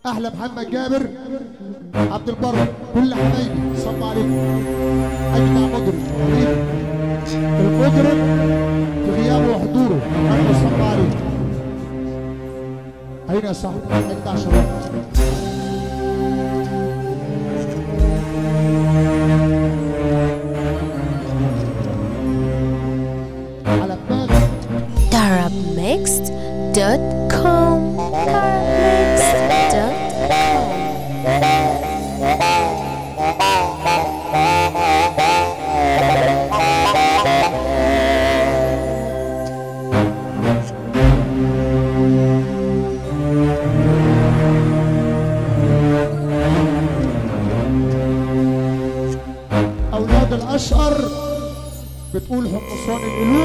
احلى محمد جابر عبد البر كل حبايبي صلوا عليكم اجدع مجرم المجرم في غيابه وحضوره انا صلوا عليه اين يا صاحبي اجدع شباب على دماغي Darabmixed.com Darabmixed.com اولاد الاشقر بتقول حمصان القلوب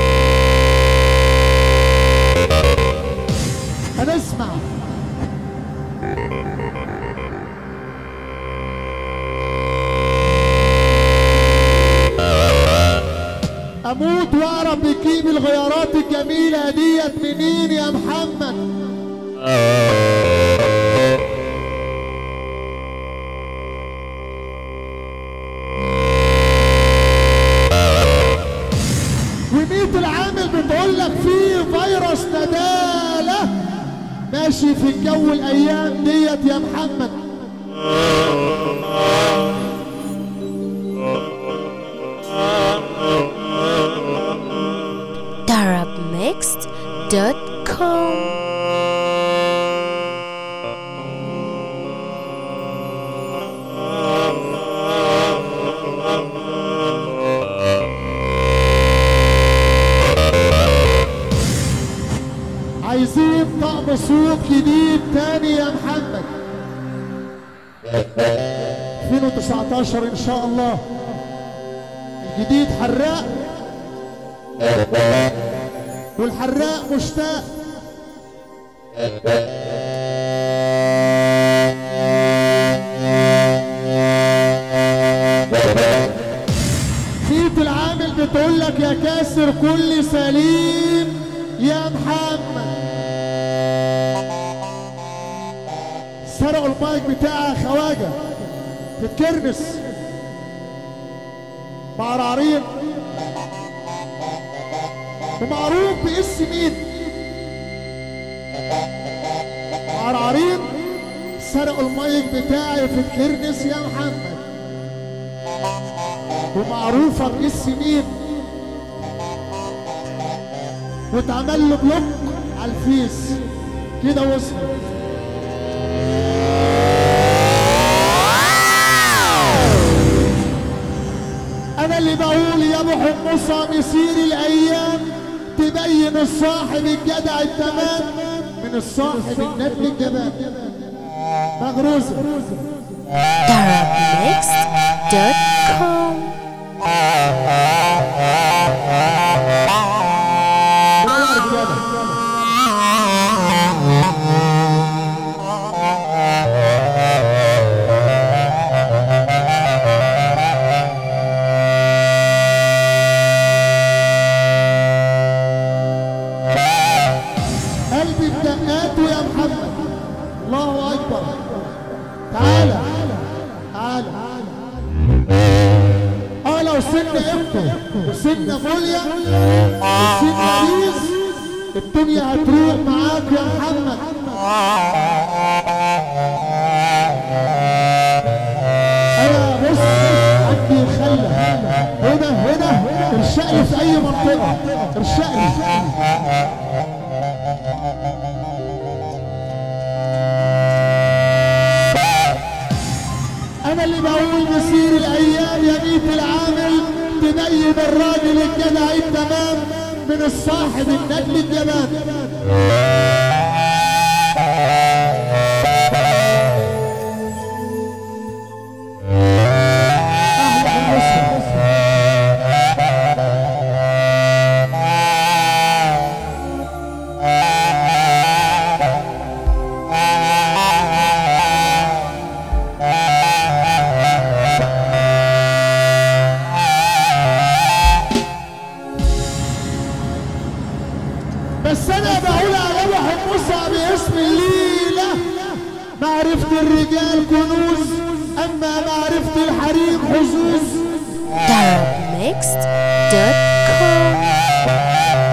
هنسمع اموت واعرف بكيب الغيارات الجميله ديت منين يا محمد وميت العامل بتقول لك في فيروس ندالة ماشي في الجو الايام ديت يا محمد Darabmixed.com عايزين طقم سوق جديد تاني يا محمد 2019 ان شاء الله الجديد حراق والحراق مشتاق فيت العامل بتقول لك يا كاسر كل سليم يا محمد سرقوا المايك بتاع خواجه في الكرنس بعرعرين ومعروف باسم مين بعرعرين سرقوا المايك بتاعي في الكرنس يا محمد ومعروفة باسم مين واتعمل له بلوك على الفيس كده وصل انا اللي بقول يا ابو حمصه مسير الايام تبين الصاحب الجدع التمام من الصاحب النبل الجبان مغروزه Darabmixed.com برافو يا رجاله قلبي بدقاته يا محمد الله اكبر تعالى تعالى اه لو سنة ابنه وسنة فوليا وسنة ريز الدنيا هتروح معاك يا محمد انا بص عندي خلة هنا هنا ارشقلي في اي منطقة ارشقلي انا اللي بقول مسير الايام يا ميت العامل تبين الراجل الجدع التمام من الصاحب النجل الجبان اهلا وسهلا بس انا بقول على ابو معرفة الرجال كنوز أما معرفة الحريم حظوظ DarkMixed.com.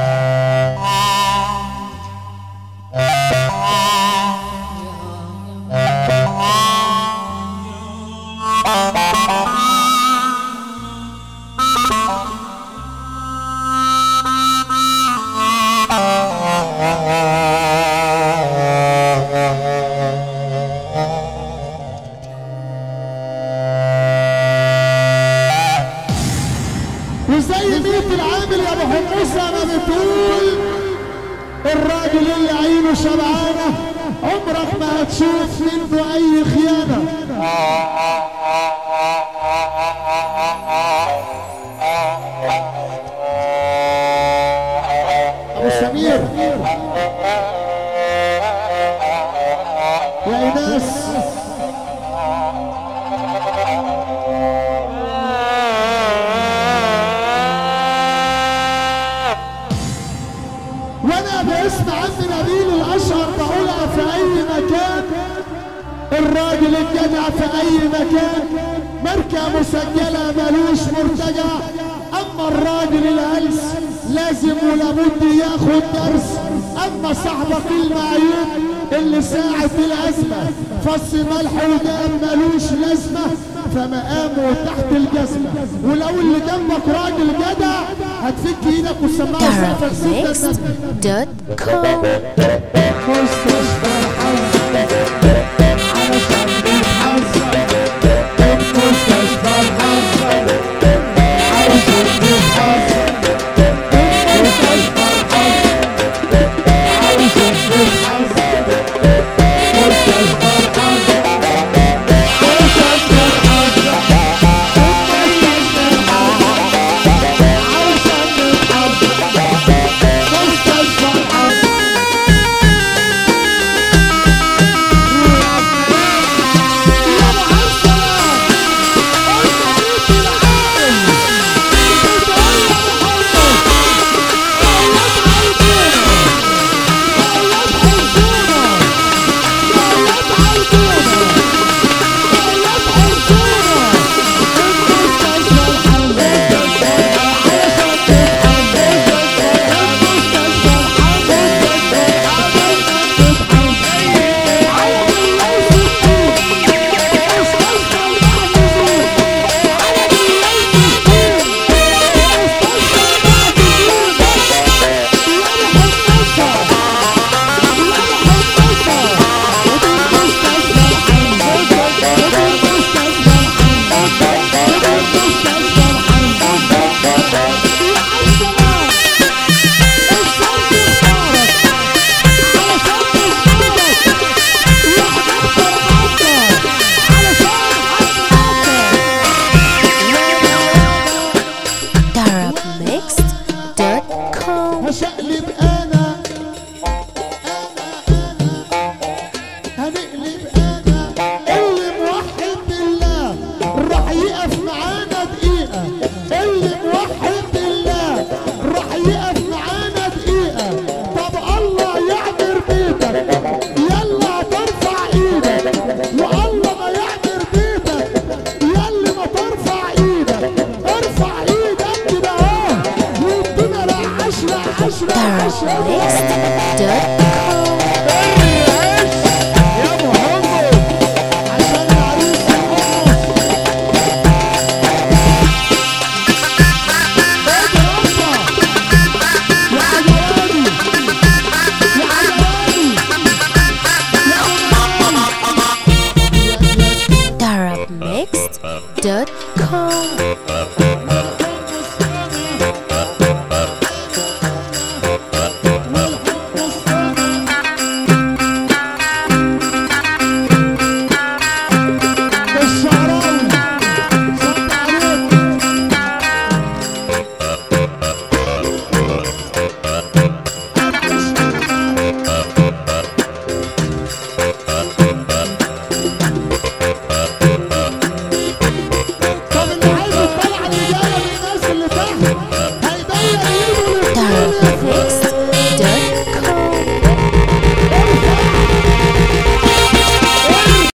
وزي ميت العامل يا ابو حموسه ما بتقول الراجل اللي عينه شبعانه عمرك ما هتشوف منه اي خيانه ابو سمير يا ايناس وانا باسم عم نبيل الاشهر بقولها في اي مكان الراجل الجدع في اي مكان ماركة مسجلة ملوش مرتجع اما الراجل الهلس لازم ولابد ياخد درس اما صاحبك المعيوب اللي ساعة الازمة فص ملح وداب ملوش لازمة فمقامه تحت الجزمة ولو اللي جنبك راجل جدع هتفك ايدك والسماعة سقفك ستة DarkMixed.com. مستشفى